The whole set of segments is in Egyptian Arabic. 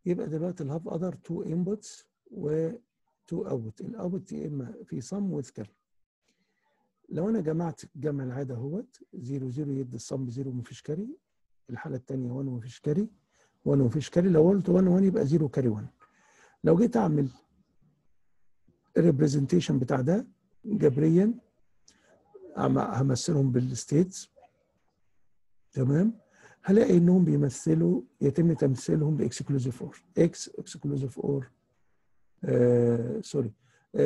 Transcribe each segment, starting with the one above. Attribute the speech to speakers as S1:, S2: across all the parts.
S1: يبقى دلوقتي الهاف اذر تو انبوتس و تو اوت الاوت يا اما في صم وذ كاري لو انا جمعت جمع العاده اهوت 0 0 يدي الصم بزيرو ومفيش كاري الحاله الثانيه 1 ومفيش كاري 1 ومفيش كاري لو قلت 1 1 يبقى 0 كاري 1 لو جيت اعمل الريبريزنتيشن بتاع ده جبريا همثلهم بالستيتس تمام هلاقي انهم بيمثلوا يتم تمثيلهم باكسكلوزيف اور اكس اكسكلوزيف اور سوري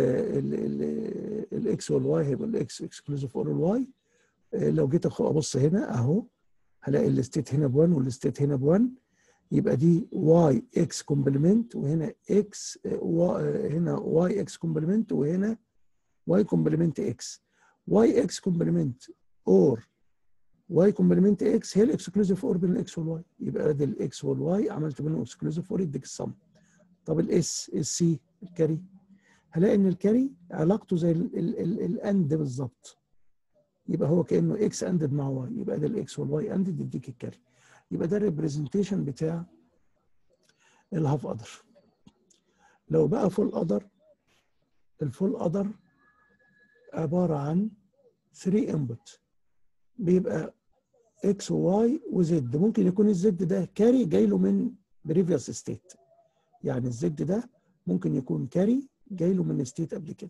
S1: الاكس والواي هيبقى الاكس اكسكلوزيف اور الواي لو جيت ابص هنا اهو هلاقي الستيت هنا ب1 والستيت هنا ب1 يبقى دي واي اكس كومبلمنت وهنا اكس هنا واي اكس كومبلمنت وهنا واي كومبلمنت اكس واي اكس كومبلمنت اور واي كومبلمنت اكس هي الاكسكلوزيف اور بين الاكس والواي يبقى ادي الاكس والواي عملت بينهم اكسكلوزيف اور يديك الصم طب الاس السي الكاري هلاقي ان الكاري علاقته زي الاند بالظبط يبقى هو كانه اكس اندد مع واي يبقى ده الاكس والواي اندد يديك الكاري يبقى ده الريبريزنتيشن بتاع الهاف اذر لو بقى فول اذر الفول اذر عباره عن 3 انبوت بيبقى اكس وواي وزد ممكن يكون الزد ده كاري جاي له من بريفيوس ستيت يعني الزد ده ممكن يكون كاري جاي له من ستيت قبل كده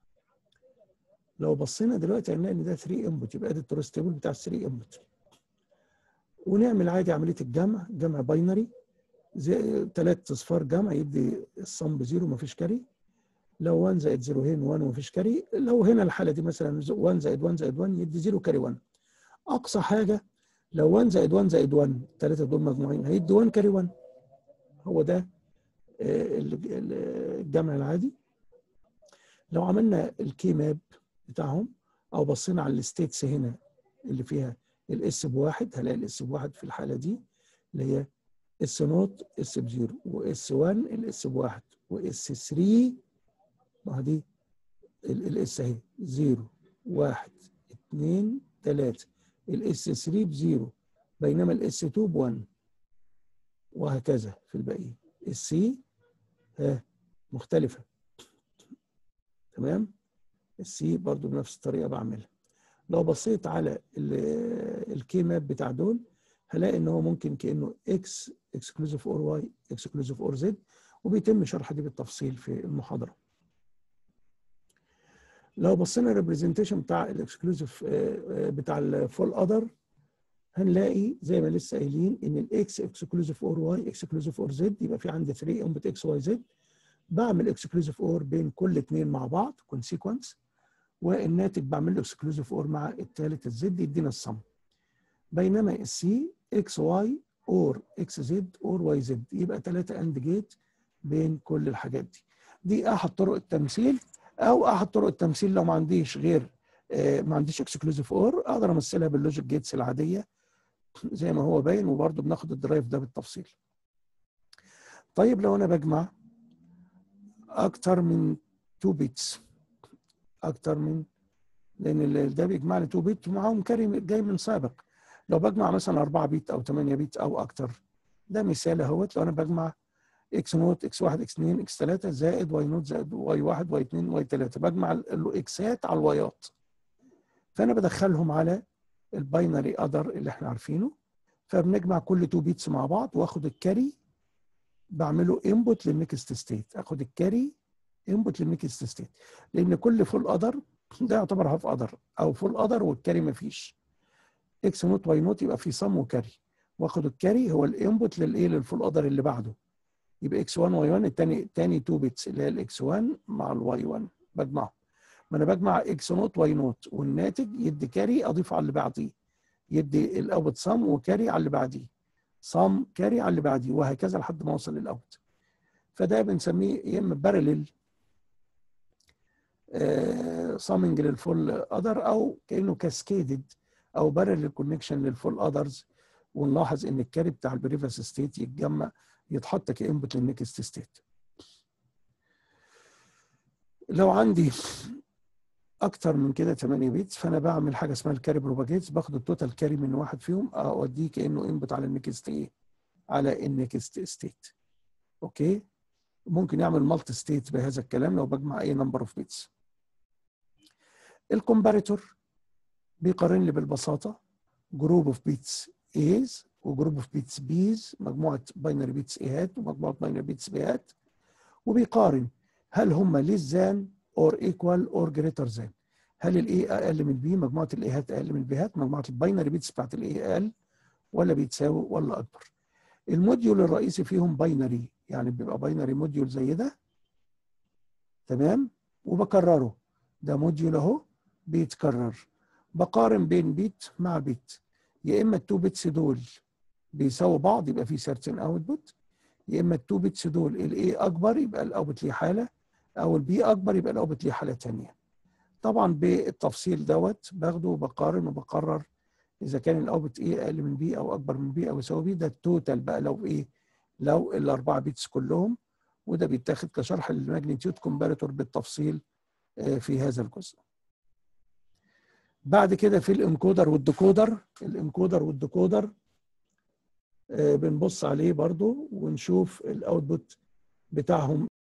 S1: لو بصينا دلوقتي هنلاقي ان ده 3 انبوت يبقى ده التروس تيبل بتاع 3 انبوت ونعمل عادي عمليه الجمع جمع باينري زي ثلاث اصفار جمع يدي الصم بزيرو مفيش كاري لو 1 زائد 0 هنا 1 ومفيش كاري لو هنا الحاله دي مثلا 1 زائد 1 زائد 1 يدي 0 كاري 1 اقصى حاجه لو 1 زائد 1 زائد 1 الثلاثه دول مجموعين هيدي 1 كاري 1 هو ده الجمع العادي لو عملنا الكي ماب بتاعهم او بصينا على الستيتس هنا اللي فيها الاس بواحد هلاقي الاس بواحد في الحاله دي اللي هي اس نوت اس بزيرو واس 1 الاس بواحد واس 3 ما دي الاس اهي 0 1 2 3 الاس 3 بزيرو بينما الاس 2 ب 1 وهكذا في الباقيين السي ها مختلفه تمام السي برضو بنفس الطريقه بعملها لو بصيت على الكي ماب بتاع دول هلاقي ان هو ممكن كانه اكس اكسكلوزيف اور واي اكسكلوزيف اور زد وبيتم شرح دي بالتفصيل في المحاضره لو بصينا الريبريزنتيشن بتاع الاكسكلوزيف بتاع الفول اذر هنلاقي زي ما لسه قايلين ان الاكس اكسكلوزيف اور واي اكسكلوزيف اور زد يبقى في عندي 3 انبوت اكس واي زد بعمل اكسكلوزيف اور بين كل اثنين مع بعض كونسيكونس والناتج بعمل له اكسكلوزيف اور مع الثالث الزد يدينا الصم بينما السي اكس واي اور اكس زد اور واي زد يبقى ثلاثه اند جيت بين كل الحاجات دي دي احد طرق التمثيل او احد طرق التمثيل لو ما عنديش غير ما عنديش اكسكلوزيف اور اقدر امثلها باللوجيك جيتس العاديه زي ما هو باين وبرده بناخد الدرايف ده بالتفصيل طيب لو انا بجمع اكتر من 2 بيتس اكتر من لان ده بيجمع لي 2 بيت ومعاهم كاري جاي من سابق لو بجمع مثلا 4 بيت او 8 بيت او اكتر ده مثال اهوت لو انا بجمع اكس نوت اكس 1 اكس 2 اكس 3 زائد واي نوت زائد واي 1 واي 2 واي 3 بجمع الاكسات على الوايات فانا بدخلهم على الباينري اذر اللي احنا عارفينه فبنجمع كل 2 بيتس مع بعض واخد الكاري بعمله انبوت للنكست ستيت اخد الكاري انبوت للنكست ستيت لان كل فول اذر ده يعتبر هاف اذر او فول اذر والكاري ما فيش اكس نوت واي نوت يبقى في صم وكاري واخد الكاري هو الانبوت للايه للفول اذر اللي بعده يبقى اكس 1 واي 1 الثاني الثاني 2 بيتس اللي هي الاكس 1 مع الواي 1 بجمعهم ما انا بجمع اكس نوت واي نوت والناتج يدي كاري اضيف على اللي بعديه يدي الاوت صم وكاري على اللي بعديه صم كاري على اللي بعديه وهكذا لحد ما اوصل للاوت فده بنسميه يا اما بارلل صامنج للفول اذر او كانه كاسكيدد او بارلل كونكشن للفول اذرز ونلاحظ ان الكاري بتاع البريفيس ستيت يتجمع يتحط كانبوت للنكست ستيت لو عندي اكتر من كده 8 بيتس فانا بعمل حاجه اسمها الكاري بروباجيتس باخد التوتال كاري من واحد فيهم اوديه كانه انبوت على النكست ايه على النكست ستيت اوكي ممكن يعمل مالتي ستيت بهذا الكلام لو بجمع اي نمبر اوف بيتس الكومباريتور بيقارن لي بالبساطه جروب اوف بيتس A's وجروب اوف بيتس B's مجموعه باينري بيتس ايهات ومجموعه باينري بيتس بيهات وبيقارن هل هم less than or equal or greater than هل الاي اقل من البي مجموعه الايهات اقل من البيهات مجموعه الباينري بيتس بتاعت الاي اقل ولا بيتساوي ولا اكبر الموديول الرئيسي فيهم باينري يعني بيبقى باينري موديول زي ده تمام وبكرره ده موديول اهو بيتكرر بقارن بين بيت مع بيت يا اما التو بيتس دول بيساووا بعض يبقى في سيرتن اوتبوت يا اما التو بيتس دول الاي اكبر يبقى الاوتبوت ليه حاله او البي اكبر يبقى الاوتبوت ليه حاله ثانيه طبعا بالتفصيل دوت باخده وبقارن وبقرر اذا كان الاوتبوت ايه اقل من بي او اكبر من بي او يساوي بي ده التوتال بقى لو ايه لو الاربعه بيتس كلهم وده بيتاخد كشرح للماجنتيود كومباريتور بالتفصيل في هذا الجزء بعد كده في الانكودر والديكودر الانكودر والديكودر بنبص عليه برضو ونشوف الاوتبوت بتاعهم